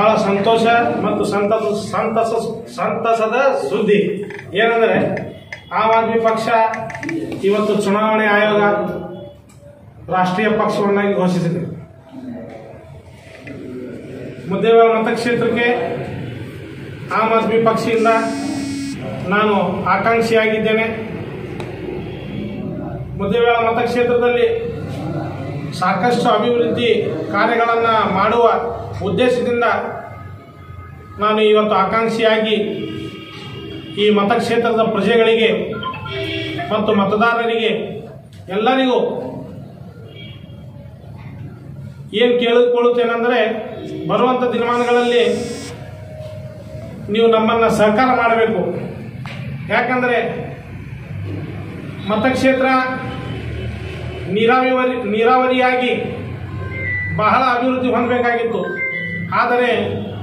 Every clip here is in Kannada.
ಬಹಳ ಸಂತೋಷ ಮತ್ತು ಸಂತಸ ಸಂತಸ ಸಂತಸದ ಸುದ್ದಿ ಏನಂದರೆ ಆಮ್ ಆದ್ಮಿ ಪಕ್ಷ ಇವತ್ತು ಚುನಾವಣೆ ಆಯೋಗ ರಾಷ್ಟ್ರೀಯ ಪಕ್ಷವನ್ನಾಗಿ ಘೋಷಿಸಿದೆ ಮುದ್ದೇಬೇಳ ಮತಕ್ಷೇತ್ರಕ್ಕೆ ಆಮ್ ಆದ್ಮಿ ಪಕ್ಷದಿಂದ ನಾನು ಆಕಾಂಕ್ಷಿಯಾಗಿದ್ದೇನೆ ಮುದ್ದೇಬೇಳ ಮತಕ್ಷೇತ್ರದಲ್ಲಿ ಸಾಕಷ್ಟು ಅಭಿವೃದ್ಧಿ ಕಾರ್ಯಗಳನ್ನು ಮಾಡುವ ಉದ್ದೇಶದಿಂದ ನಾನು ಇವತ್ತು ಆಕಾಂಕ್ಷಿಯಾಗಿ ಈ ಮತಕ್ಷೇತ್ರದ ಪ್ರಜೆಗಳಿಗೆ ಮತ್ತು ಮತದಾರರಿಗೆ ಎಲ್ಲರಿಗೂ ಏನು ಕೇಳಿಕೊಳ್ಳುತ್ತೇನೆಂದರೆ ಬರುವಂಥ ದಿನಮಾನಗಳಲ್ಲಿ ನೀವು ನಮ್ಮನ್ನು ಸಹಕಾರ ಮಾಡಬೇಕು ಯಾಕಂದರೆ ಮತಕ್ಷೇತ್ರ ನೀರಾವರಿ ನೀರಾವರಿಯಾಗಿ ಬಹಳ ಅಭಿವೃದ್ಧಿ ಹೊಂದಬೇಕಾಗಿತ್ತು ಆದರೆ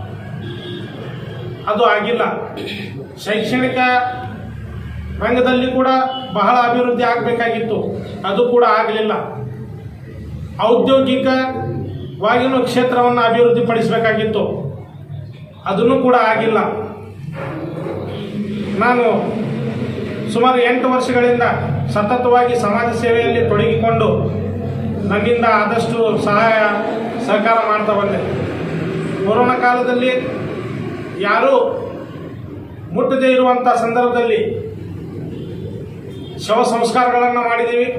ಅದು ಆಗಿಲ್ಲ ಶೈಕ್ಷಣಿಕ ರಂಗದಲ್ಲಿ ಕೂಡ ಬಹಳ ಅಭಿವೃದ್ಧಿ ಆಗಬೇಕಾಗಿತ್ತು ಅದು ಕೂಡ ಆಗಲಿಲ್ಲ ಔದ್ಯೋಗಿಕವಾಗಿಯೂ ಕ್ಷೇತ್ರವನ್ನು ಅಭಿವೃದ್ಧಿಪಡಿಸಬೇಕಾಗಿತ್ತು ಅದನ್ನು ಕೂಡ ಆಗಿಲ್ಲ ನಾನು ಸುಮಾರು ಎಂಟು ವರ್ಷಗಳಿಂದ ಸತತವಾಗಿ ಸಮಾಜ ಸೇವೆಯಲ್ಲಿ ತೊಡಗಿಕೊಂಡು ನನ್ನಿಂದ ಆದಷ್ಟು ಸಹಾಯ ಸಹಕಾರ ಮಾಡ್ತಾ ಬಂದೆ ಕೊರೋನಾ ಕಾಲದಲ್ಲಿ ಯಾರೂ ಮುಟ್ಟದೇ ಇರುವಂಥ ಸಂದರ್ಭದಲ್ಲಿ ಶವ ಸಂಸ್ಕಾರಗಳನ್ನು ಮಾಡಿದ್ದೀವಿ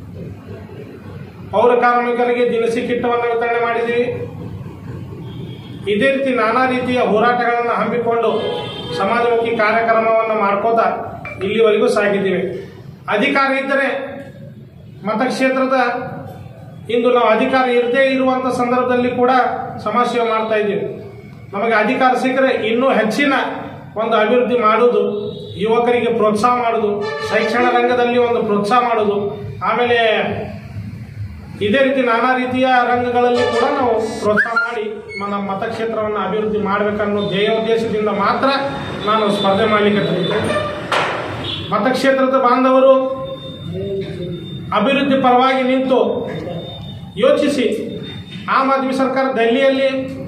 ಪೌರ ಕಾರ್ಮಿಕರಿಗೆ ದಿನಸಿ ಕಿಟ್ಟವನ್ನು ವಿತರಣೆ ಮಾಡಿದ್ದೀವಿ ಇದೇ ರೀತಿ ನಾನಾ ರೀತಿಯ ಹೋರಾಟಗಳನ್ನು ಹಮ್ಮಿಕೊಂಡು ಸಮಾಜಮುಖಿ ಕಾರ್ಯಕ್ರಮವನ್ನು ಮಾಡ್ಕೋತಾ ಇಲ್ಲಿವರೆಗೂ ಸಾಗಿದ್ದೀವಿ ಅಧಿಕಾರ ಇದ್ದರೆ ಮತಕ್ಷೇತ್ರದ ಇಂದು ನಾವು ಅಧಿಕಾರ ಇರದೇ ಇರುವಂಥ ಸಂದರ್ಭದಲ್ಲಿ ಕೂಡ ಸಮಾಜ ಸೇವೆ ಮಾಡ್ತಾ ಇದ್ದೀವಿ ನಮಗೆ ಅಧಿಕಾರ ಸಿಕ್ಕರೆ ಇನ್ನೂ ಹೆಚ್ಚಿನ ಒಂದು ಅಭಿವೃದ್ಧಿ ಮಾಡುವುದು ಯುವಕರಿಗೆ ಪ್ರೋತ್ಸಾಹ ಮಾಡೋದು ಶೈಕ್ಷಣ ರಂಗದಲ್ಲಿ ಒಂದು ಪ್ರೋತ್ಸಾಹ ಮಾಡೋದು ಆಮೇಲೆ ಇದೇ ರೀತಿ ನಾನಾ ರೀತಿಯ ರಂಗಗಳಲ್ಲಿ ಕೂಡ ನಾವು ಪ್ರೋತ್ಸಾಹ ಮಾಡಿ ನಮ್ಮ ಮತಕ್ಷೇತ್ರವನ್ನು ಅಭಿವೃದ್ಧಿ ಮಾಡಬೇಕನ್ನೋ ಧ್ಯೇಯೋದ್ದೇಶದಿಂದ ಮಾತ್ರ ನಾನು ಸ್ಪರ್ಧೆ ಮಾಡಲಿಕ್ಕೆ ಮತಕ್ಷೇತ್ರದ ಬಾಂಧವರು ಅಭಿವೃದ್ಧಿ ಪರವಾಗಿ ನಿಂತು ಯೋಚಿಸಿ ಆಮ್ ಆದ್ಮಿ ಸರ್ಕಾರ ದೆಹಲಿಯಲ್ಲಿ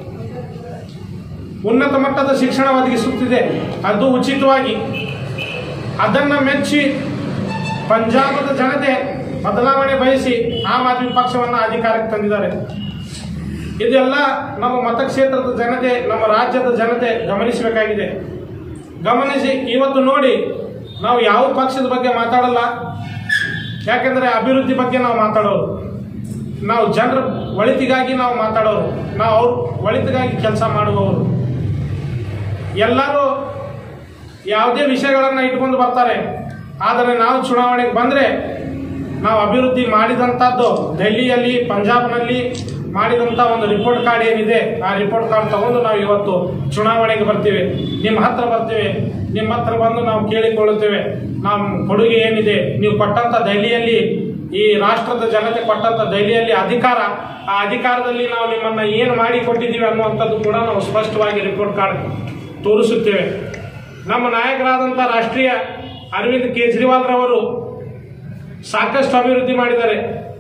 ಉನ್ನತ ಮಟ್ಟದ ಶಿಕ್ಷಣ ಒದಗಿಸುತ್ತಿದೆ ಅದು ಉಚಿತವಾಗಿ ಅದನ್ನು ಮೆಚ್ಚಿ ಪಂಜಾಬದ ಜನತೆ ಬದಲಾವಣೆ ಬಯಸಿ ಆಮ್ ಆದ್ಮಿ ಪಕ್ಷವನ್ನು ಅಧಿಕಾರಕ್ಕೆ ತಂದಿದ್ದಾರೆ ಇದೆಲ್ಲ ನಮ್ಮ ಮತಕ್ಷೇತ್ರದ ಜನತೆ ನಮ್ಮ ರಾಜ್ಯದ ಜನತೆ ಗಮನಿಸಬೇಕಾಗಿದೆ ಗಮನಿಸಿ ಇವತ್ತು ನೋಡಿ ನಾವು ಯಾವ ಪಕ್ಷದ ಬಗ್ಗೆ ಮಾತಾಡಲ್ಲ ಯಾಕೆಂದರೆ ಅಭಿವೃದ್ಧಿ ಬಗ್ಗೆ ನಾವು ಮಾತಾಡೋರು ನಾವು ಜನರ ಒಳಿತಿಗಾಗಿ ನಾವು ಮಾತಾಡೋರು ನಾವು ಅವ್ರ ಒಳಿತಿಗಾಗಿ ಕೆಲಸ ಮಾಡುವವರು ಎಲ್ಲರೂ ಯಾವುದೇ ವಿಷಯಗಳನ್ನು ಇಟ್ಕೊಂಡು ಬರ್ತಾರೆ ಆದರೆ ನಾವು ಚುನಾವಣೆಗೆ ಬಂದರೆ ನಾವು ಅಭಿವೃದ್ಧಿ ಮಾಡಿದಂಥದ್ದು ಡೆಲ್ಲಿಯಲ್ಲಿ ಪಂಜಾಬ್ನಲ್ಲಿ ಮಾಡಿದಂಥ ಒಂದು ರಿಪೋರ್ಟ್ ಕಾರ್ಡ್ ಏನಿದೆ ಆ ರಿಪೋರ್ಟ್ ಕಾರ್ಡ್ ತಗೊಂಡು ನಾವು ಇವತ್ತು ಚುನಾವಣೆಗೆ ಬರ್ತೀವಿ ನಿಮ್ಮ ಹತ್ರ ಬರ್ತೀವಿ ನಿಮ್ಮ ಹತ್ರ ಬಂದು ನಾವು ಕೇಳಿಕೊಳ್ಳುತ್ತೇವೆ ನಮ್ಮ ಕೊಡುಗೆ ಏನಿದೆ ನೀವು ಕೊಟ್ಟಂಥ ದೆಹಲಿಯಲ್ಲಿ ಈ ರಾಷ್ಟ್ರದ ಜನತೆ ಕೊಟ್ಟಂಥ ದೆಹಲಿಯಲ್ಲಿ ಅಧಿಕಾರ ಆ ಅಧಿಕಾರದಲ್ಲಿ ನಾವು ನಿಮ್ಮನ್ನ ಏನು ಮಾಡಿ ಕೊಟ್ಟಿದ್ದೀವಿ ಅನ್ನುವಂಥದ್ದು ಕೂಡ ನಾವು ಸ್ಪಷ್ಟವಾಗಿ ರಿಪೋರ್ಟ್ ಕಾರ್ಡ್ ತೋರಿಸುತ್ತೇವೆ ನಮ್ಮ ನಾಯಕರಾದಂಥ ರಾಷ್ಟ್ರೀಯ ಅರವಿಂದ್ ಕೇಜ್ರಿವಾಲ್ ರವರು ಸಾಕಷ್ಟು ಅಭಿವೃದ್ಧಿ ಮಾಡಿದ್ದಾರೆ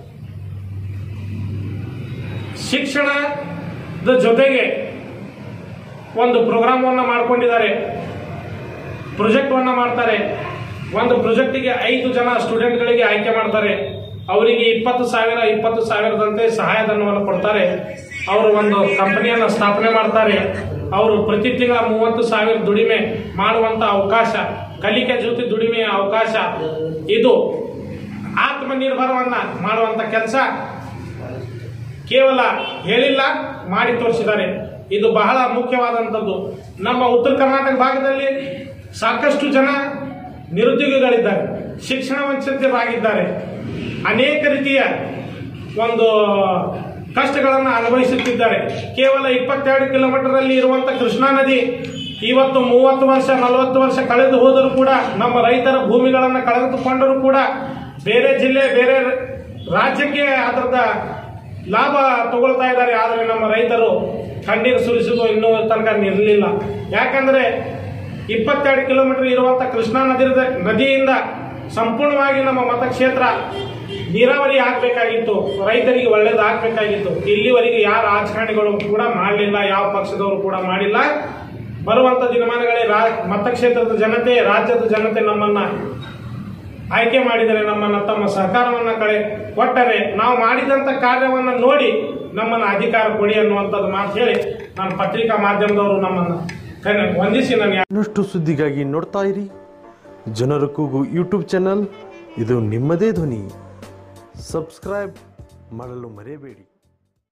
ಶಿಕ್ಷಣದ ಜೊತೆಗೆ ಒಂದು ಪ್ರೋಗ್ರಾಮವನ್ನು ಮಾಡಿಕೊಂಡಿದ್ದಾರೆ ಪ್ರಾಜೆಕ್ಟನ್ನು ಮಾಡ್ತಾರೆ ಒಂದು ಪ್ರಾಜೆಕ್ಟಿಗೆ ಐದು ಜನ ಸ್ಟೂಡೆಂಟ್ಗಳಿಗೆ ಆಯ್ಕೆ ಮಾಡ್ತಾರೆ ಅವರಿಗೆ ಇಪ್ಪತ್ತು ಸಾವಿರ ಇಪ್ಪತ್ತು ಸಾವಿರದಂತೆ ಸಹಾಯಧನವನ್ನು ಕೊಡ್ತಾರೆ ಅವರು ಒಂದು ಕಂಪನಿಯನ್ನು ಸ್ಥಾಪನೆ ಮಾಡ್ತಾರೆ ಅವರು ಪ್ರತಿ ತಿಂಗಳ ಮೂವತ್ತು ಸಾವಿರ ದುಡಿಮೆ ಮಾಡುವಂಥ ಅವಕಾಶ ಕಲಿಕೆ ಜೊತೆ ದುಡಿಮೆಯ ಅವಕಾಶ ಇದು ಆತ್ಮನಿರ್ಭರವನ್ನ ಮಾಡುವಂಥ ಕೆಲಸ ಕೇವಲ ಹೇಳಿಲ್ಲ ಮಾಡಿ ತೋರಿಸಿದ್ದಾರೆ ಇದು ಬಹಳ ಮುಖ್ಯವಾದಂಥದ್ದು ನಮ್ಮ ಉತ್ತರ ಕರ್ನಾಟಕ ಭಾಗದಲ್ಲಿ ಸಾಕಷ್ಟು ಜನ ನಿರುದ್ಯೋಗಿಗಳಿದ್ದಾರೆ ಶಿಕ್ಷಣ ವಂಚಿತರಾಗಿದ್ದಾರೆ ಅನೇಕ ರೀತಿಯ ಒಂದು ಕಷ್ಟಗಳನ್ನು ಅನುಭವಿಸುತ್ತಿದ್ದಾರೆ ಕೇವಲ ಇಪ್ಪತ್ತೆರಡು ಕಿಲೋಮೀಟರ್ ಅಲ್ಲಿ ಇರುವಂತ ಕೃಷ್ಣಾ ನದಿ ಇವತ್ತು ಮೂವತ್ತು ವರ್ಷ ನಲವತ್ತು ವರ್ಷ ಕಳೆದು ಹೋದರೂ ಕೂಡ ನಮ್ಮ ರೈತರ ಭೂಮಿಗಳನ್ನು ಕಳೆದುಕೊಂಡರೂ ಕೂಡ ಬೇರೆ ಜಿಲ್ಲೆ ಬೇರೆ ರಾಜ್ಯಕ್ಕೆ ಅದರದ ಲಾಭ ತಗೊಳ್ತಾ ಇದ್ದಾರೆ ಆದರೆ ನಮ್ಮ ರೈತರು ಕಣ್ಣೀರು ಸುರಿಸುವುದು ಇನ್ನೂ ತನಕ ನಿರಲಿಲ್ಲ ಯಾಕಂದ್ರೆ ಇಪ್ಪತ್ತೆರಡು ಕಿಲೋಮೀಟರ್ ಇರುವಂತ ಕೃಷ್ಣಾ ನದಿ ನದಿಯಿಂದ ಸಂಪೂರ್ಣವಾಗಿ ನಮ್ಮ ಮತಕ್ಷೇತ್ರ ನೀರಾವರಿ ಆಗ್ಬೇಕಾಗಿತ್ತು ರೈತರಿಗೆ ಒಳ್ಳೇದು ಆಗ್ಬೇಕಾಗಿತ್ತು ಇಲ್ಲಿವರೆಗೆ ಯಾರ ಆಚರಣೆಗಳು ಕೂಡ ಮಾಡಲಿಲ್ಲ ಯಾವ ಪಕ್ಷದವರು ಕೂಡ ಮಾಡಿಲ್ಲ ಬರುವಂತ ದಿನಮಾನಗಳೇ ರಾ ಮತಕ್ಷೇತ್ರದ ಜನತೆ ರಾಜ್ಯದ ಜನತೆ ನಮ್ಮನ್ನ ಆಯ್ಕೆ ಮಾಡಿದರೆ ನಮ್ಮನ್ನ ತಮ್ಮ ಸಹಕಾರವನ್ನ ಕಳೆ ಕೊಟ್ಟರೆ ನಾವು ಮಾಡಿದಂತ ಕಾರ್ಯವನ್ನ ನೋಡಿ ನಮ್ಮನ್ನ ಅಧಿಕಾರ ಕೊಡಿ ಅನ್ನುವಂಥದ್ದು ಮಾತು ಹೇಳಿ ನಾನು ಪತ್ರಿಕಾ ಮಾಧ್ಯಮದವರು ನಮ್ಮನ್ನ ಕನ್ನ- ವಂದಿಸಿ ನಾನು ಇನ್ನಷ್ಟು ಸುದ್ದಿಗಾಗಿ ನೋಡ್ತಾ ಇರಿ ಜನರ ಕೂಗು ಯೂಟ್ಯೂಬ್ ಚಾನಲ್ ಇದು ನಿಮ್ಮದೇ ಧ್ವನಿ ಸಬ್ಸ್ಕ್ರೈಬ್ ಮಾಡಲು ಮರೆಯಬೇಡಿ